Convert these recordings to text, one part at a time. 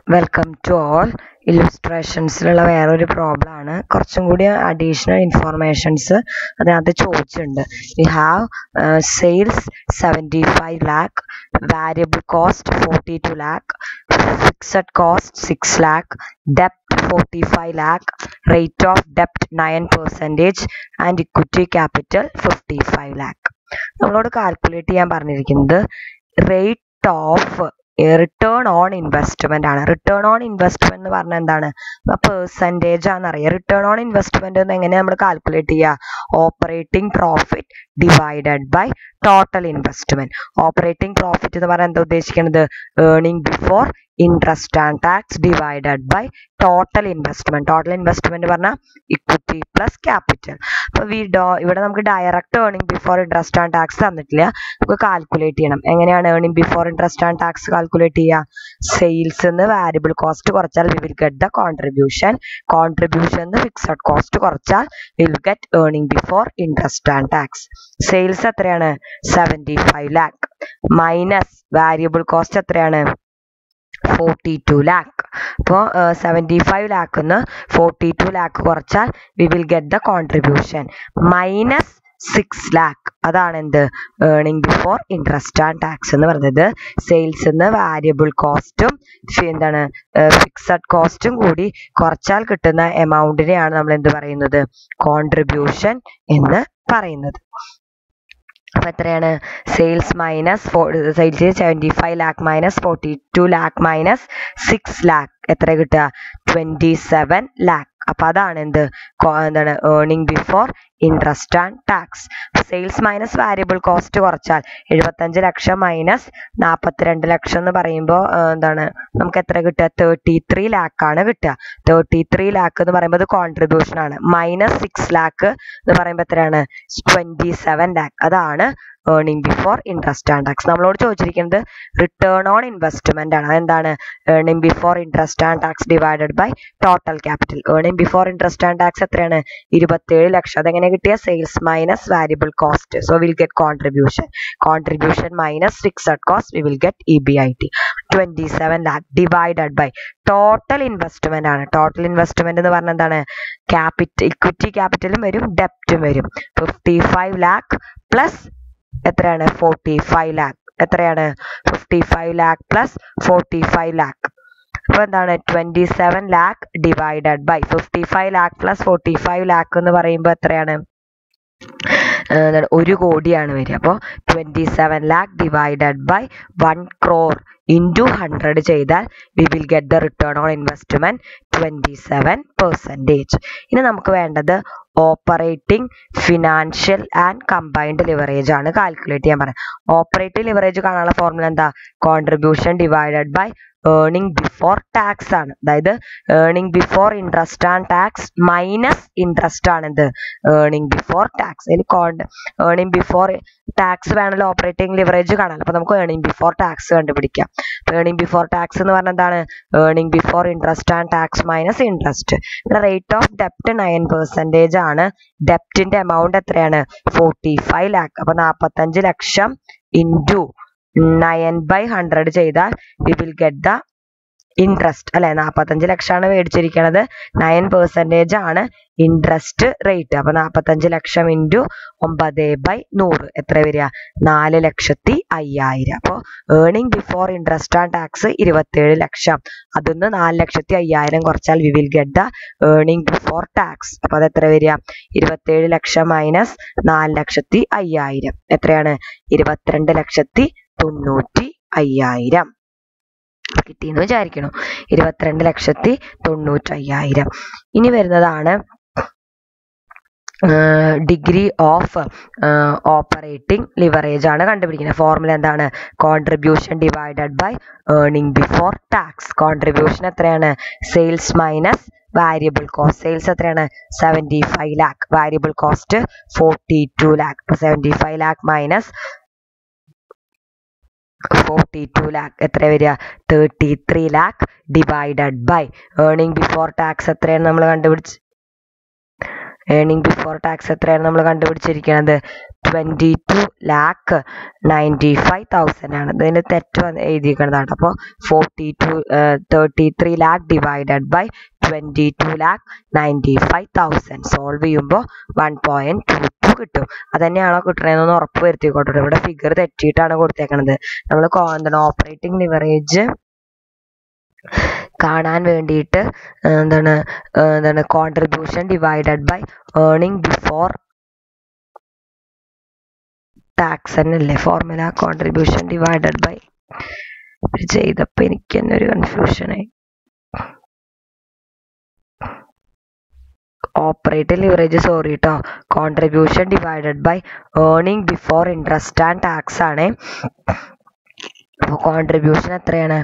welcome to all ഇല്ലുസ്ട്രേഷൻസിലുള്ള വേറൊരു problem ആണ് കുറച്ചും കൂടി അഡീഷണൽ ഇൻഫോർമേഷൻസ് അതിനകത്ത് ചോദിച്ചിട്ടുണ്ട് we have sales seventy five lakh variable cost forty two lakh fixed cost six lakh ഡെപ്റ്റ് forty five lakh rate of ഡെപ്റ്റ് nine percentage and equity capital fifty five lakh നമ്മളോട് calculate ചെയ്യാൻ പറഞ്ഞിരിക്കുന്നത് rate of return on investment ആണ് return on investment എന്ന് പറഞ്ഞാൽ എന്താണ് percentage ആണെന്നറിയാം return on investment എന്ന് എങ്ങനെയാണ് നമ്മൾ കാൽക്കുലേറ്റ് ചെയ്യുക operating profit divided by total investment operating profit എന്ന് പറഞ്ഞാൽ എന്താ ഉദ്ദേശിക്കുന്നത് earning before interest and tax divided by total investment total investment പറഞ്ഞാൽ ഇക്വിറ്റി പ്ലസ് ക്യാപിറ്റൽ അപ്പൊ വി ഡോ ഇവിടെ നമുക്ക് direct earning before interest and tax തന്നിട്ടില്ല നമുക്ക് കാൽക്കുലേറ്റ് ചെയ്യണം എങ്ങനെയാണ് earning before interest and tax calculate ചെയ്യുക സെയിൽസ് എന്ന് വാരിയബിൾ കോസ്റ്റ് കുറച്ചാൽ we will get the contribution contribution fixed cost കുറച്ചാൽ will get earning before interest and tax sales എത്രയാണ് seventy five lakh minus variable cost എത്രയാണ് forty two lakh അപ്പോൾ seventy five ലാക്കിന്ന് forty two lakh കുറച്ചാൽ we will get the contribution minus six lakh അതാണ് എന്ത് earning before interest and tax എന്ന് പറയുന്നത് sales നിന്ന് വാരിയബിൾ കോസ്റ്റും എന്താണ് ഫിക്സഡ് കോസ്റ്റും കൂടി കുറച്ചാൽ കിട്ടുന്ന എമൗണ്ടിനെയാണ് നമ്മൾ എന്ത് പറയുന്നത് കോൺട്രിബ്യൂഷൻ എന്ന് പറയുന്നത് അപ്പൊ എത്രയാണ് sales minus sales seventy five lakh minus forty two lakh minus six lakh എത്ര കിട്ടുക ട്വന്റി സെവൻ ലാക്ക് അപ്പൊ അതാണ് എന്ത് എന്താണ് earning before interest and tax sales minus variable cost കുറച്ചാൽ എഴുപത്തഞ്ച് ലക്ഷം മൈനസ് നാൽപ്പത്തിരണ്ട് ലക്ഷം എന്ന് പറയുമ്പോൾ എന്താണ് നമുക്ക് എത്ര കിട്ടുക തേർട്ടി ത്രീ ലാക്ക് ആണ് കിട്ടുക തേർട്ടി ത്രീ ലാക്ക് എന്ന് പറയുമ്പോൾ അത് കോൺട്രിബ്യൂഷൻ ആണ് മൈനസ് സിക്സ് ലാക്ക് എന്ന് പറയുമ്പോൾ എത്രയാണ് ട്വന്റി സെവൻ ലാക്ക് അതാണ് earning before interest and tax നമ്മളോട് ചോദിച്ചിരിക്കുന്നത് റിട്ടേൺ ഓൺ ഇൻവെസ്റ്റ്മെന്റ് ആണ് അതെന്താണ് earning before interest and tax divided by total capital earning before interest and tax എത്രയാണ് ഇരുപത്തേഴ് ലക്ഷം അതെങ്ങനെ കിട്ടിയ sales minus variable cost so will get contribution contribution minus fixed cost we will get E B I T twenty seven lakh divided by total investment ആണ് total investment എന്ന് പറഞ്ഞാൽ എന്താണ് capital equity ക്യാപിറ്റലും വരും ഡെപ്റ്റും വരും ഫിഫ്റ്റി ഫൈവ് ലാക്ക് പ്ലസ് എത്രയാണ് forty five lakh എത്രയാണ് fifty five lakh plus forty five lakh അപ്പൊ എന്താണ് twenty seven lakh divided by fifty five lakh plus forty five lakh എന്ന് പറയുമ്പോൾ എത്രയാണ് ഒരു കോടിയാണ് വരിക അപ്പോൾ twenty seven lakh divided by one crore into hundred ചെയ്താൽ we will get the return on investment twenty seven percentage ഇനി നമുക്ക് വേണ്ടത് operating financial and combined leverage ആണ് കാൽക്കുലേറ്റ് ചെയ്യാൻ പറയുന്നത് ഓപ്പറേറ്റിംഗ് ലിവറേജ് കാണാനുള്ള ഫോർമുല എന്താ contribution divided by earning before tax ആണ് അതായത് earning before interest and tax minus interest ആണ് എന്ത് ഏർണിംഗ് ബിഫോർ ടാക്സ് അതിൽ കോണ്ട് ഏർണിംഗ് ബിഫോർ ടാക്സ് വേണമല്ലോ ഓപ്പറേറ്റിംഗ് ലിവറേജ് കാണാൻ അപ്പൊ നമുക്ക് ഏർണിംഗ് ബിഫോർ ടാക്സ് കണ്ടുപിടിക്കാം ഏർണിംഗ് ബിഫോർ ടാക്സ് എന്ന് പറഞ്ഞാൽ എന്താണ് earning before interest and tax minus interest ഇവിടെ റേറ്റ് ഓഫ് ഡെപ്റ്റ് നയൻ പെർസെൻറ്റേജ് ആണ് ഡെപ്റ്റിന്റെ എമൗണ്ട് എത്രയാണ് ഫോർട്ടി ഫൈവ് ലാക്ക് അപ്പൊ നാൽപ്പത്തഞ്ച് ലക്ഷം ഇൻറ്റു നയൻ ബൈ ഹൺഡ്രഡ് ചെയ്താൽ we will get the interest അല്ലെ നാൽപ്പത്തഞ്ച് ലക്ഷമാണ് മേടിച്ചിരിക്കുന്നത് നയൻ പെർസെൻറ്റേജ് ആണ് ഇൻട്രസ്റ്റ് റേറ്റ് അപ്പൊ നാൽപ്പത്തഞ്ച് ലക്ഷം ഇൻറ്റു ഒമ്പത് ബൈ നൂറ് എത്ര വരിക നാല് ലക്ഷത്തി അയ്യായിരം അപ്പോൾ earning before interest and tax ഇരുപത്തേഴ് ലക്ഷം അതിന്ന് നാല് ലക്ഷത്തി അയ്യായിരം കുറച്ചാൽ we will get the earning before tax അപ്പൊ അത് എത്ര വരിക ഇരുപത്തേഴ് ലക്ഷം മൈനസ് നാല് ലക്ഷത്തി അയ്യായിരം എത്രയാണ് ഇരുപത്തിരണ്ട് ലക്ഷത്തി തൊണ്ണൂറ്റി അയ്യായിരം കിട്ടിയെന്ന് വിചാരിക്കണം ഇരുപത്തിരണ്ട് ലക്ഷത്തി തൊണ്ണൂറ്റി അയ്യായിരം ഇനി വരുന്നതാണ് ഡിഗ്രി ഓഫ് ഓപ്പറേറ്റിംഗ് ലിവറേജ് ആണ് കണ്ടുപിടിക്കുന്നത് ഫോർമുല എന്താണ് contribution divided by earning before tax contribution എത്രയാണ് sales minus variable cost sales എത്രയാണ് seventy five lakh variable cost forty two lakh seventy five lakh minus forty two lakh എത്ര വരിക thirty three lakh divided by earning before tax എത്രയാണ് നമ്മൾ കണ്ടുപിടിച്ച് earning before tax എത്രയാണ് നമ്മൾ കണ്ടുപിടിച്ചിരിക്കുന്നത് twenty two lakh ninety five thousand ആണ് ഇതിന് തെറ്റ് വന്ന് എഴുതിയിരിക്കുന്നതാണ് അപ്പോൾ forty two thirty three lakh divided by twenty two lakh ninety five thousand solve ചെയ്യുമ്പോൾ വൺ പോയിന്റ് ടു ടു കിട്ടും അത് തന്നെയാണോ കിട്ടണതെന്ന് ഉറപ്പ് വരുത്തിക്കോട്ടെ ഇവിടെ ഫിഗർ തെറ്റിയിട്ടാണ് കൊടുത്തേക്കണത് നമ്മൾ എന്താണ് ഓപ്പറേറ്റിംഗ് ലിവറേജ് കാണാൻ വേണ്ടിയിട്ട് എന്താണ് എന്താണ് contribution divided by earning before tax തന്നെയല്ലേ ഫോർമുല കോൺട്രിബ്യൂഷൻ ഡിവൈഡഡ് ബൈ ചെയ്തപ്പോൾ എനിക്ക് തന്നെ ഒരു കൺഫ്യൂഷനായി ഓപ്പറേറ്റ് ലിവറേജ് സോറി കേട്ടോ contribution divided by earning before interest and tax ആണ് അപ്പോൾ കോൺട്രിബ്യൂഷൻ എത്രയാണ്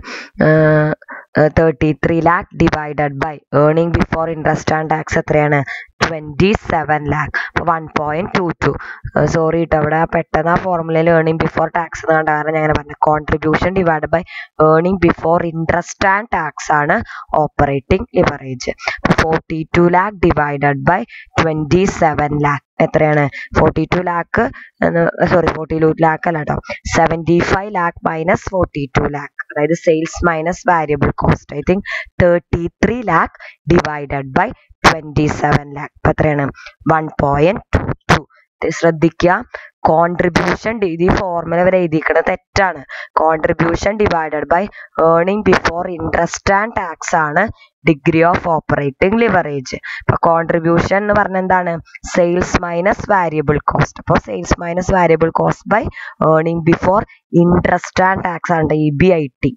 thirty three lakh divided by earning before interest and tax എത്രയാണ് ട്വൻറ്റി സെവൻ ലാക്ക് അപ്പോൾ one point two two sorry കേട്ടോ അവിടെ പെട്ടെന്ന് ആ ഫോർമുലയിൽ ഏർണിംഗ് ബിഫോർ ടാക്സ് എന്ന് കണ്ട കാരണം ഞാൻ അങ്ങനെ പറഞ്ഞു contribution divide by earning before interest and tax ആണ് operating leverage forty two lakh divided by twenty seven lakh എത്രയാണ് forty two lakh sorry forty two lakh അല്ല കേട്ടോ seventy five lakh minus forty two lakh അതായത് sales minus variable cost I think thirty three lakh divided by twenty seven lakh അപ്പം എത്രയാണ് one point two two ശ്രദ്ധിക്കുക contribution ഇത് ഈ formula വരെ എഴുതിയിരിക്കുന്നത് തെറ്റാണ് contribution divided by earning before interest and tax ആണ് ഡിഗ്രി ഓഫ് ഓപ്പറേറ്റിംഗ് ലിവറേജ് അപ്പൊ കോൺട്രിബ്യൂഷൻ എന്ന് പറഞ്ഞ എന്താണ് സെയിൽസ് മൈനസ് വാരിയബിൾ കോസ്റ്റ് അപ്പോൾ sales minus variable cost by earning before interest and tax ആണ് ഇ ബി ഐ ടി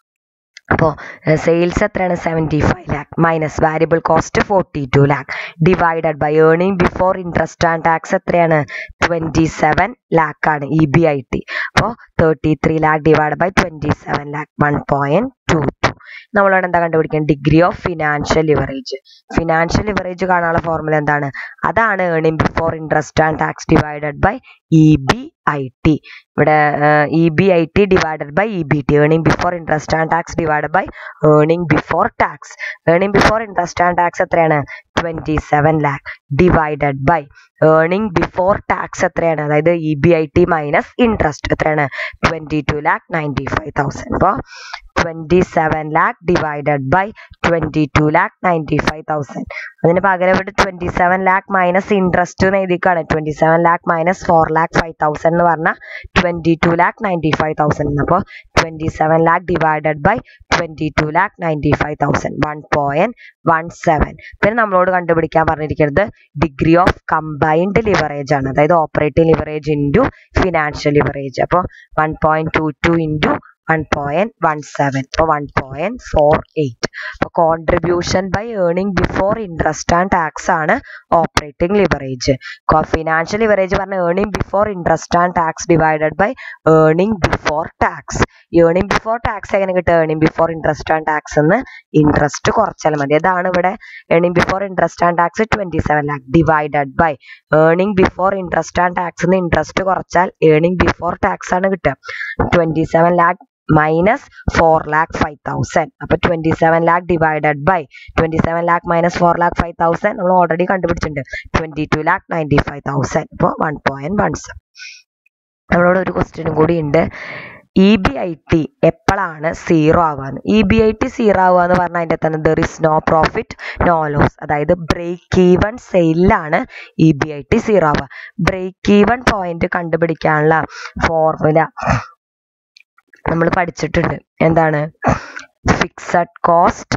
അപ്പോൾ sales എത്രയാണ് seventy five lakh minus variable cost forty two lakh divided by earning before interest and tax എത്രയാണ് twenty seven lakh ആണ് E B I T അപ്പോൾ thirty three lakh divide by twenty seven lakh one point two two നമ്മളോട് എന്താ കണ്ടുപിടിക്കുന്നത് degree of financial leverage financial leverage കാണാനുള്ള formula എന്താണ് അതാണ് earning before interest and tax divided by E B I T ഇവിടെ E B I T divided by E B T earning before interest and tax divided by earning before tax earning before interest and tax എത്രയാണ് twenty seven lakh divided by earning before tax എത്രയാണ് അതായത് E B I T minus interest എത്രയാണ് twenty two lakh ninety five thousand അപ്പോൾ twenty seven lakh divided by twenty two lakh ninety five thousand അതിന് പകരം ഇവിടെ twenty seven lakh minus interest എന്ന് എഴുതിക്കാണ് twenty seven lakh minus four lakh five thousand എന്ന് പറഞ്ഞാൽ twenty two lakh ninety five thousand അപ്പോൾ twenty seven lakh divided by twenty two lakh ninety five thousand one point one seven പിന്നെ നമ്മളോട് കണ്ടുപിടിക്കാൻ പറഞ്ഞിരിക്കുന്നത് ഡിഗ്രി ഓഫ് കമ്പൈൻഡ് ലിവറേജ് ആണ് അതായത് operating leverage into financial leverage അപ്പോൾ one point two two into one point one seven അപ്പോൾ one point four eight അപ്പോൾ contribution by earning before interest and tax ആണ് ഓപ്പറേറ്റിംഗ് ലിവറേജ് ഫിനാൻഷ്യൽ ലിവറേജ് പറഞ്ഞ earning before interest and tax divided by earning before tax earning before tax എങ്ങനെ കിട്ടുക earning before interest and tax എന്ന് interest കുറച്ചാൽ മതി അതാണ് ഇവിടെ earning before interest and tax twenty seven lakh divided by earning before interest and tax എന്ന് interest കുറച്ചാൽ earning before tax ആണ് കിട്ടുക twenty seven lakh minus four lakh five thousand അപ്പൊ twenty seven lakh divided by twenty seven lakh minus four lakh five thousand നമ്മൾ already കണ്ടുപിടിച്ചിട്ടുണ്ട് twenty two lakh ninety five thousand ഇപ്പോൾ one point one seven നമ്മളോട് ഒരു ക്വസ്റ്റ്യനും കൂടി ഉണ്ട് ഇ ബി ഐ ടി എപ്പോഴാണ് സീറോ ആവാന്ന് E B I T zero ആവുക എന്ന് പറഞ്ഞാൽ അതിൻ്റെ തന്നെ there is no profit no loss അതായത് ബ്രേക്ക് ഈവൺ സെയിലാണ് E B I T zero ആവുക ബ്രേക്ക് ഈവൺ പോയിന്റ് കണ്ടുപിടിക്കാനുള്ള ഫോർമുല നമ്മൾ പഠിച്ചിട്ടുണ്ട് എന്താണ് fixed cost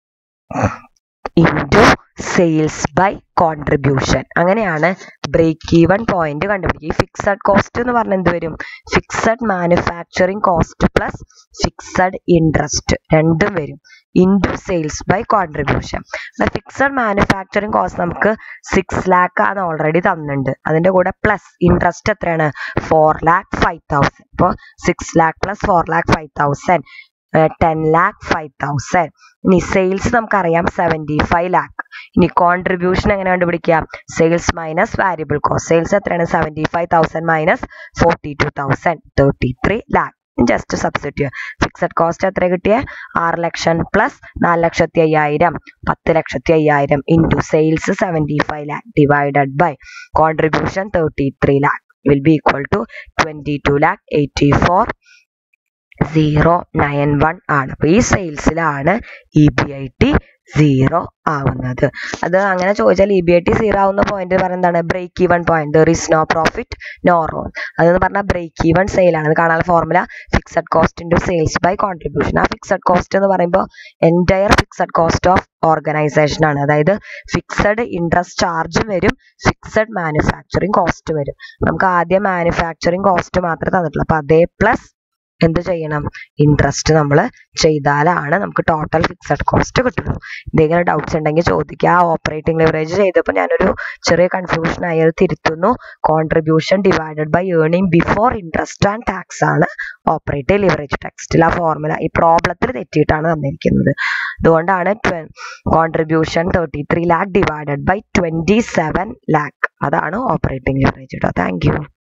into sales by contribution അങ്ങനെയാണ് ബ്രേക്ക് ഈവൺ പോയിന്റ് കണ്ടുപിടിക്കുക ഈ ഫിക്സഡ് കോസ്റ്റ് എന്ന് പറഞ്ഞാൽ എന്ത് വരും fixed manufacturing cost plus fixed interest രണ്ടും വരും into sales by contribution fixed manufacturing cost നമുക്ക് സിക്സ് ലാക്ക് ആണ് ഓൾറെഡി തന്നിട്ടുണ്ട് അതിന്റെ കൂടെ പ്ലസ് ഇൻട്രസ്റ്റ് എത്രയാണ് ഫോർ ലാക്ക് ഫൈവ് തൗസൻഡ് ഇപ്പോൾ six lakh plus four lakh five thousand ten lakh five thousand ഇനി സെയിൽസ് നമുക്കറിയാം സെവൻറ്റി ഫൈവ് ലാക്ക് ഇനി കോൺട്രിബ്യൂഷൻ എങ്ങനെ കണ്ടുപിടിക്കുക sales minus variable cost sales എത്രയാണ് seventy five thousand minus forty two thousand thirty three lakh just substitute fixed cost എത്ര കിട്ടിയേ ആറ് ലക്ഷം പ്ലസ് നാല് ലക്ഷത്തി അയ്യായിരം പത്ത് ലക്ഷത്തി അയ്യായിരം into sales seventy five lakh divided by contribution thirty three lakh will be equal to twenty two lakh eighty four zero nine one ആണ് അപ്പോൾ ഈ സെയിൽസിലാണ് E B I T zero ആവുന്നത് അത് അങ്ങനെ ചോദിച്ചാൽ E B I T zero ആവുന്ന പോയിന്റ് പറയുന്നതാണ് break even point there is no profit no role അതെന്ന് പറഞ്ഞാൽ ബ്രേക്ക് ഈവൺ സെയിലാണ് അത് കാണാനുള്ള formula fixed cost into sales by contribution ആ ഫിക്സഡ് കോസ്റ്റ് എന്ന് പറയുമ്പോൾ entire fixed cost of organisation ആണ് അതായത് ഫിക്സഡ് ഇൻട്രസ്റ്റ് ചാർജ് വരും ഫിക്സഡ് മാനുഫാക്ചറിങ് കോസ്റ്റ് വരും നമുക്ക് ആദ്യം മാനുഫാക്ചറിങ് കോസ്റ്റ് മാത്രമേ തന്നിട്ടുള്ളൂ അപ്പോൾ അതേ പ്ലസ് എന്ത് ചെയ്യണം ഇൻട്രസ്റ്റ് നമ്മൾ ചെയ്താലാണ് നമുക്ക് ടോട്ടൽ ഫിക്സഡ് കോസ്റ്റ് കിട്ടുള്ളൂ എന്തെങ്കിലും ഡൗട്ട്സ് ഉണ്ടെങ്കിൽ ചോദിക്കുക ആ ഓപ്പറേറ്റിംഗ് ലിവറേജ് ചെയ്തപ്പോൾ ഞാനൊരു ചെറിയ കൺഫ്യൂഷൻ ആയി അത് തിരുത്തുന്നു contribution divided by earning before interest and tax ആണ് ഓപ്പറേറ്റീവ് ലിവറേജ് ടെക്സ്റ്റിൽ ആ ഫോർമുല ഈ പ്രോബ്ലത്തിൽ തെറ്റിയിട്ടാണ് തന്നിരിക്കുന്നത് അതുകൊണ്ടാണ് contribution thirty three lakh divided by twenty seven lakh അതാണ് ഓപ്പറേറ്റിംഗ് ലിവറേജ് കേട്ടോ താങ്ക് യു